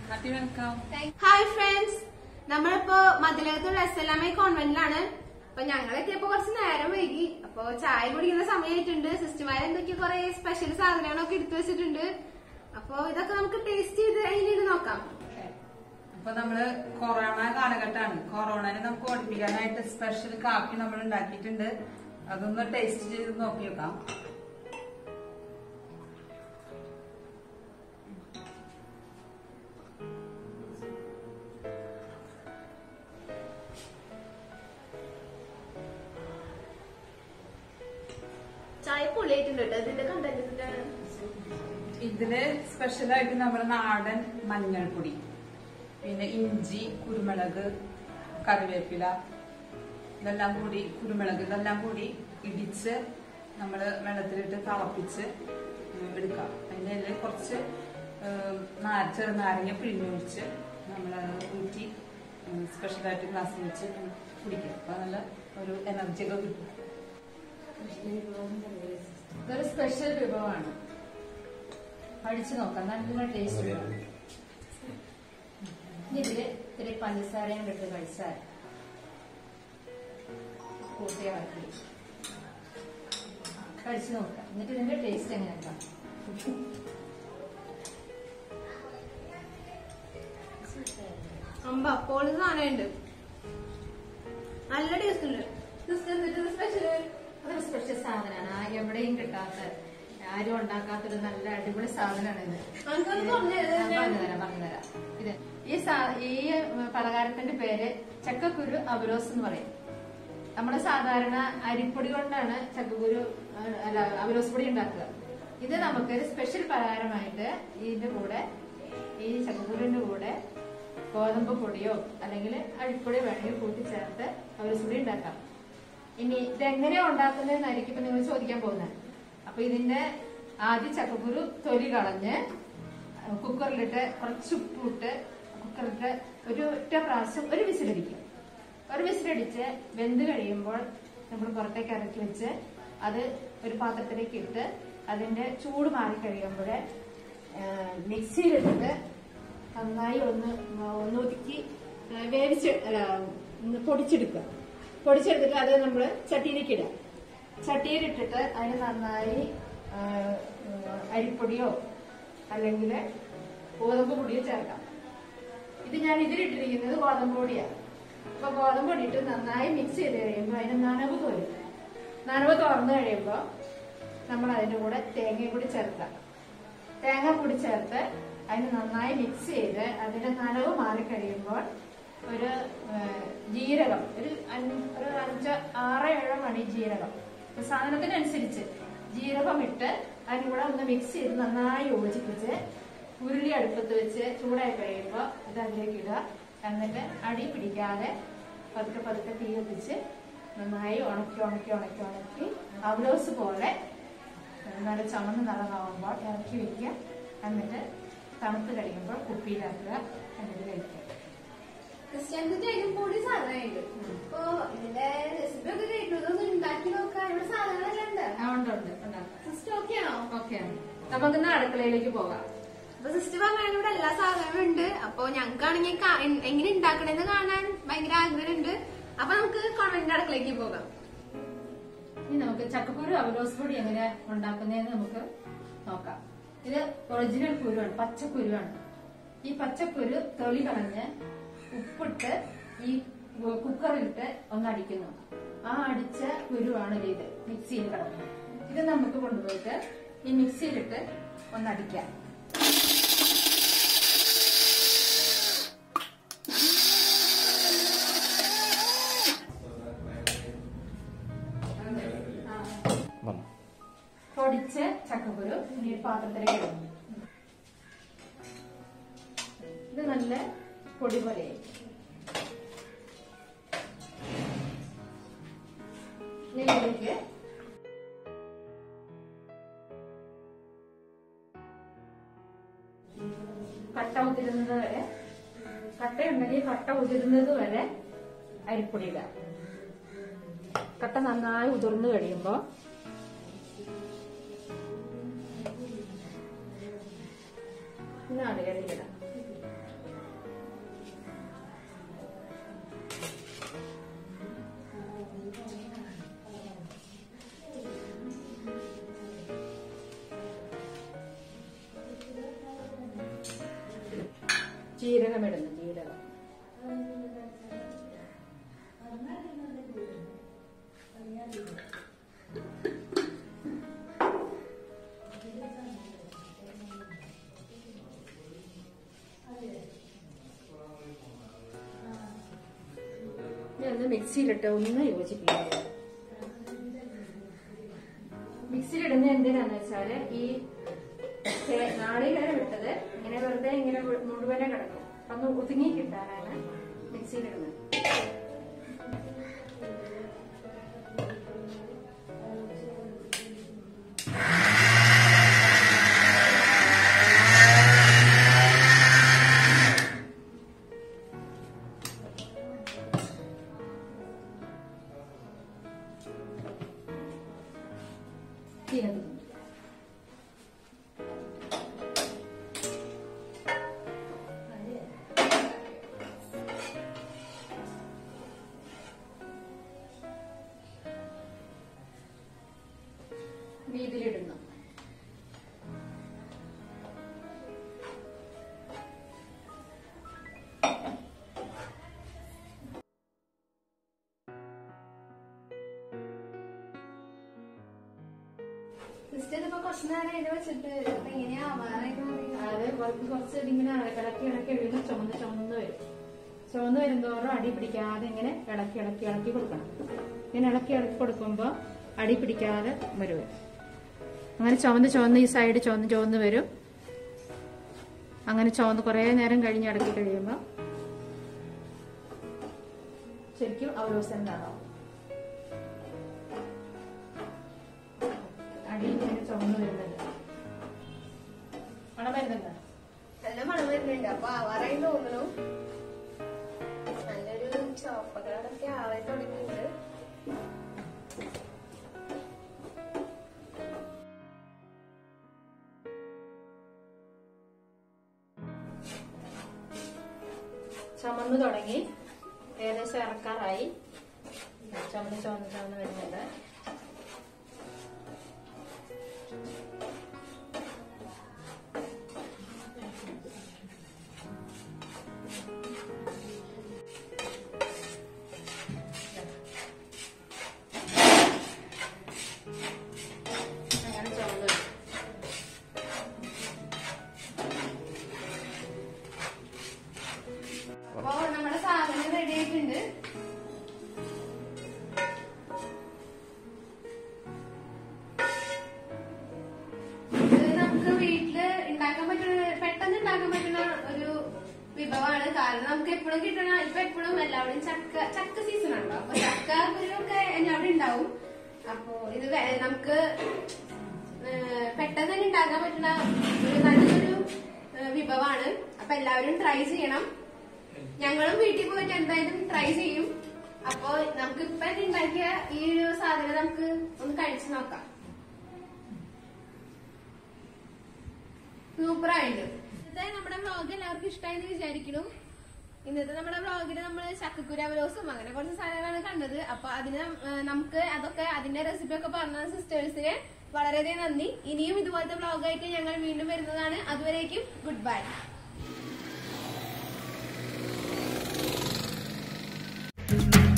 happy welcome hi friends നമ്മളിപ്പോ മതിലകത്തുള്ള S L M I കോൺവെന്റിലാണ് അപ്പൊ ഞങ്ങളൊക്കെ ഇപ്പൊ കുറച്ച് നേരം വൈകി അപ്പൊ ചായ കുടിക്കുന്ന സമയമായിട്ടുണ്ട് സിസ്റ്റർമാർ എന്തൊക്കെ കുറെ സ്പെഷ്യൽ സാധനങ്ങളൊക്കെ എടുത്തു വെച്ചിട്ടുണ്ട് അപ്പൊ ഇതൊക്കെ നമുക്ക് ടേസ്റ്റ് ചെയ്ത് അതിലിട്ട് നോക്കാം അപ്പൊ നമ്മള് കൊറോണ കാലഘട്ടമാണ് കൊറോണനെ നമുക്ക് ഓടിപ്പിക്കാനായിട്ട് സ്പെഷ്യൽ കാപ്പി നമ്മൾ ഉണ്ടാക്കിയിട്ടുണ്ട് അതൊന്ന് ടേസ്റ്റ് ചെയ്ത് നോക്കി നോക്കാം ചായ പൊളിയായിട്ടുണ്ട് കേട്ടോ ഇതിന്റെ കണ്ടന്റ് ഇതില് സ്പെഷ്യലായിട്ട് നമ്മുടെ നാടൻ മഞ്ഞൾപ്പൊടി പിന്നെ ഇഞ്ചി കുരുമുളക് കറിവേപ്പില ഇതെല്ലാം കൂടി കുരുമുളക് ഇതെല്ലാം കൂടി ഇടിച്ച് നമ്മൾ വെള്ളത്തിലിട്ട് തിളപ്പിച്ച് ഉം എടുക്കാം അതിൻ്റെ അതിൽ കുറച്ച് ഉം, നാ- ചെറുനാരങ്ങ പിഴിഞ്ഞൊഴിച്ച് നമ്മൾ ഊറ്റി ഉം, സ്പെഷ്യലായിട്ട് ഗ്ലാസ്സിൽ വെച്ച് കുടിക്കുക അപ്പോൾ നല്ല ഒരു എനർജി ഒക്കെ കിട്ടും ഇതൊരു സ്പെഷ്യൽ വിഭവമാണ് പഠിച്ചു നോക്കാം നല്ല ടേസ്റ്റ് ഉണ്ടാവും ഇനി ഇതില് ഇത്തിരി പഞ്ചസാരയും ഇട്ട് കഴിച്ചാൽ കൂട്ടിയാക്കി കഴിച്ചു നോക്കാം എന്നിട്ട് ഇതിന്റെ ടേസ്റ്റ് എങ്ങനെയാക്കാം അമ്പ പൊളി സാധനമുണ്ട് നല്ല ടേസ്റ്റ് ഉണ്ട് സിസ്റ്റർ എന്നിട്ട് സ്പെഷ്യല് അതൊരു സ്പെഷ്യൽ സാധനമാണ് ആ എവിടെയും കിട്ടാത്ത ആരും ഉണ്ടാക്കാത്തൊരു നല്ല അടിപൊളി സാധനമാണ് ഇത് നമുക്കൊന്ന് പറഞ്ഞു ഇത് ഞാൻ പറഞ്ഞുതരാം പറഞ്ഞുതരാം ഇത് ഈ സാ- ഈ പലഹാരത്തിന്റെ പേര് ചക്കക്കുരു അവരോസ് എന്ന് പറയും നമ്മൾ സാധാരണ അരിപ്പൊടി കൊണ്ടാണ് ചക്കക്കുരു ആ, അല്ല അവരോസ് പൊടി ഉണ്ടാക്കുക ഇത് നമുക്ക് ഒരു സ്പെഷ്യൽ പലഹാരമായിട്ട് ഇതിന്റെ കൂടെ ഈ ചക്കക്കുരുവിന്റെ കൂടെ ഗോതമ്പ് പൊടിയോ അല്ലെങ്കിൽ അരിപ്പൊടി വേണമെങ്കിൽ കൂട്ടി ചേർത്ത് അവരോസ് പൊടി ഉണ്ടാക്കാം ഇനി ഇതെങ്ങനെയാ ഉണ്ടാക്കുന്നതെന്നായിരിക്കും ഇപ്പൊ നിങ്ങൾ ചോദിക്കാൻ പോകുന്നത് അപ്പൊ ഇതിന്റെ ആദ്യം ചക്കക്കുരു തൊലി കളഞ്ഞ് കുക്കറിലിട്ട് കുറച്ച് ഉപ്പിട്ട് കുക്കറിലിട്ട് ഒരു ഒറ്റ പ്രാവശ്യം ഒരു വിസിലടിക്കും ഒരു വിസിലടിച്ച് വെന്ത് കഴിയുമ്പോൾ നമ്മൾ പുറത്തേക്ക് ഇറക്കി വെച്ച് അത് ഒരു പാത്രത്തിലേക്ക് ഇട്ട് അതിന്റെ ചൂട് മാറി കഴിയുമ്പോൾ മിക്സിയിലിട്ടിട്ട് നന്നായി ഒന്ന് ഒന്ന് ഒതുക്കി ആ, വേവിച്ച് അല്ല, ഒന്ന് പൊടിച്ചെടുക്കുക പൊടിച്ചെടുത്തിട്ട് അത് നമ്മൾ ചട്ടിയിലേക്ക് ഇടുക ചട്ടിയിലിട്ടിട്ട് അതിന് നന്നായി ആ, അരിപ്പൊടിയോ അല്ലെങ്കിൽ ഗോതമ്പ് പൊടിയോ ചേർക്കാം ഇത് ഞാൻ ഇതിലിട്ടിരിക്കുന്നത് ഗോതമ്പ് പൊടിയാണ് അപ്പൊ ഗോതമ്പ് പൊടി ഇട്ട് നന്നായി മിക്സ് ചെയ്ത് കഴിയുമ്പോൾ അതിന് നനവ് തോരും നനവ് തുറന്നു കഴിയുമ്പോൾ നമ്മൾ അതിന്റെ കൂടെ തേങ്ങയും കൂടി ചേർക്കാം തേങ്ങ കൂടി ചേർത്ത് അതിന് നന്നായി മിക്സ് ചെയ്ത് അതിന്റെ നനവ് മാറി കഴിയുമ്പോൾ ഒരു ഏഹ്, ജീരകം ഒരു അഞ്ച് ഒരു അഞ്ച് ആറ് ഏഴോ മണി ജീരകം ഇപ്പൊ സാധനത്തിനനുസരിച്ച് ജീരകം ഇട്ട് അതിന് കൂടെ ഒന്ന് മിക്സ് ചെയ്ത് നന്നായി യോജിപ്പിച്ച് ഉരുളി അടുപ്പത്ത് വെച്ച് ചൂടായി കഴിയുമ്പോൾ ഇത് അതിലേക്ക് ഇടുക എന്നിട്ട് അടി പിടിക്കാതെ പതുക്കെ പതുക്കെ തീ കത്തിച്ച് നന്നായി ഉണക്കി ഉണക്കി ഉണക്കി ഉണക്കി അവലോസ് പോലെ നല്ല ചുമന്ന നിറമാവുമ്പോൾ ഇറക്കി വെക്കുക എന്നിട്ട് തണുത്ത് കഴിയുമ്പോൾ കുപ്പിയിലാക്കുക എന്നിട്ട് കഴിക്കുക ക്രിസ്ത്യൻസിന്റെ അതിലും പൊടി സാധനമായിട്ട് അപ്പൊ ഇതിന്റെ റെസിപ്പി ഒക്കെ കേട്ടു ഇതൊന്ന് ഉണ്ടാക്കി നോക്കാം ഇവിടെ സാധനങ്ങളെല്ലാം ഉണ്ട് ആ, ഉണ്ട് ഉണ്ട് ഉണ്ടാക്കാം സിസ്റ്റർ ഓക്കെ ആണോ ഓക്കെ നമുക്കിന്ന് അടുക്കളയിലേക്ക് പോകാം അപ്പൊ സിസ്റ്റർ പറഞ്ഞ ഇവിടെ എല്ലാ സാധനവും ഉണ്ട് അപ്പൊ ഞങ്ങൾക്കാണെങ്കിൽ കാ- എ- എങ്ങനെ ഉണ്ടാക്കണെന്ന് കാണാൻ ഭയങ്കര ആഗ്രഹമുണ്ട് അപ്പൊ നമുക്ക് കോൺവെന്റിന്റെ അടുക്കളേക്ക് പോകാം ഇനി നമുക്ക് ചക്കക്കുരു അവലോസ് പൊടി എങ്ങനെ ഉണ്ടാക്കുന്നതെന്ന് നമുക്ക് നോക്കാം ഇത് ഒറിജിനൽ കുരുവാണ് പച്ചക്കുരുവാണ് ഈ പച്ചക്കുരു തൊലി കളഞ്ഞ് ഉപ്പിട്ട് ഈ കുക്കറിലിട്ട് ഒന്നടിക്കുന്നു ആ അടിച്ച കുരുവാണ് ഇത് മിക്സിയിൽ കിടക്കുന്നത് ഇത് നമുക്ക് കൊണ്ടുപോയിട്ട് ഈ മിക്സിയിലിട്ട് ഒന്നടിക്കാം പൊടിച്ച് ചക്കക്കുരു ഇനി ഒരു പാത്രത്തിലേക്ക് ഇടുന്നു ഇത് നല്ല പൊടി പോലെ ഇതിലേക്ക് കട്ട ഉതിരുന്നത് വരെ കട്ടയുണ്ടെങ്കിൽ കട്ട ഉതിരുന്നത് വരെ അരിപ്പൊടി ഇടുക കട്ട നന്നായി ഉതിർന്നു കഴിയുമ്പോൾ നാളികേരയിലിടാം ജീരകം ഇടുന്നു ജീരകം ഞാൻ ഒന്ന് മിക്സിയിലിട്ട് ഒന്ന് യോജിപ്പിക്കുക മിക്സിയിലിടുന്ന എന്തിനാന്ന് വെച്ചാല് ഈ തേ- നാളികേരം ഇട്ടത് ഇങ്ങനെ വെറുതെ ഇങ്ങനെ മു- മുഴുവനെ കിടക്കും ഒന്ന് ഒതുങ്ങി കിട്ടാനാണ് മിക്സിയിലിടുന്നത് ജീരകം വീതിയിലിടുന്നു സിസ്റ്റർ ഇപ്പൊ കുറച്ച് നേരം ഇത് വെച്ചിട്ട് ഇപ്പൊ എങ്ങനെയാ ആവാറായിട്ട് അത് കുറച്ച് കുറച്ച് ഇതിങ്ങനെ ഇളക്കി ഇളക്കി എഴുതുന്ന ചുമന്ന് ചുമന്ന് വരും ചുമന്ന് വരുന്തോറും അടി പിടിക്കാതെ ഇങ്ങനെ ഇളക്കി ഇളക്കി ഇളക്കി കൊടുക്കണം ഇങ്ങനെ ഇളക്കി ഇളക്കി കൊടുക്കുമ്പോൾ അടി പിടിക്കാതെ വരും അങ്ങനെ ചുവന്ന് ചുവന്ന് ഈ സൈഡ് ചുവന്ന് ചുവന്ന് വരും അങ്ങനെ ചുവന്ന് കുറേ നേരം കഴിഞ്ഞ് ഇളക്കി കഴിയുമ്പോൾ ശരിക്കും അവലോസനാവും അടി ഇങ്ങനെ ചുവന്ന് വരുന്നുണ്ട് മണം വരുന്നുണ്ടോ നല്ല മണം വരുന്നുണ്ട് അപ്പൊ ആവാറായി തോന്നുന്നു നല്ലൊരു ചോപ്പ കളറൊക്കെ ആവാൻ തുടങ്ങിയിട്ടുണ്ട് ചുമന്ന് തുടങ്ങി ഏകദേശം ഇറക്കാറായി ചുമന്ന് ചുമന്ന് ചുമന്ന് വരുന്നുണ്ട് അങ്ങനെ ചുമന്ന് വരും അപ്പൊ നമ്മുടെ സാധനം റെഡി ആയിട്ടുണ്ട് ഇത് നമുക്ക് വീട്ടില് ഉണ്ടാക്കാൻ പറ്റുന്ന പെട്ടെന്ന് ഉണ്ടാക്കാൻ പറ്റുന്ന ഒരു വിഭവമാണ് കാരണം നമുക്ക് എപ്പോഴും കിട്ടണ ഇപ്പൊ എപ്പോഴും എല്ലാവരും ചക്ക ചക്ക സീസൺ ആണല്ലോ അപ്പൊ ചക്ക കുരുവൊക്കെ അവിടെ ഉണ്ടാവും അപ്പൊ ഇത് വേ- നമുക്ക് ഏഹ് പെട്ടെന്ന് തന്നെ ഉണ്ടാക്കാൻ പറ്റുന്ന ഒരു നല്ലൊരു ഏഹ് വിഭവമാണ് അപ്പൊ എല്ലാവരും ട്രൈ ചെയ്യണം ഞങ്ങളും വീട്ടിൽ പോയിട്ട് എന്തായാലും ട്രൈ ചെയ്യും അപ്പൊ നമുക്ക് ഇപ്പൊ ഉണ്ടാക്കിയ ഈ ഒരു സാധനം നമുക്ക് ഒന്ന് കഴിച്ചു നോക്കാം സൂപ്പർ ആയിട്ട് ഇന്നത്തെ നമ്മുടെ വ്ളോഗ് എല്ലാവർക്കും ഇഷ്ടമായെന്ന് വിചാരിക്കുന്നു ഇന്നത്തെ നമ്മുടെ വ്ളോഗിൽ നമ്മൾ ചക്കക്കുരു അവലോസും അങ്ങനെ കുറച്ച് സാധനങ്ങളാണ് കണ്ടത് അപ്പൊ അതിന് ഏഹ്, നമുക്ക് അതൊക്കെ അതിന്റെ റെസിപ്പി ഒക്കെ പറഞ്ഞ സിസ്റ്റേഴ്സിന് വളരെയധികം നന്ദി ഇനിയും ഇതുപോലത്തെ വ്ളോഗായിട്ട് ഞങ്ങൾ വീണ്ടും വരുന്നതാണ് അതുവരേക്കും ഗുഡ് ബൈ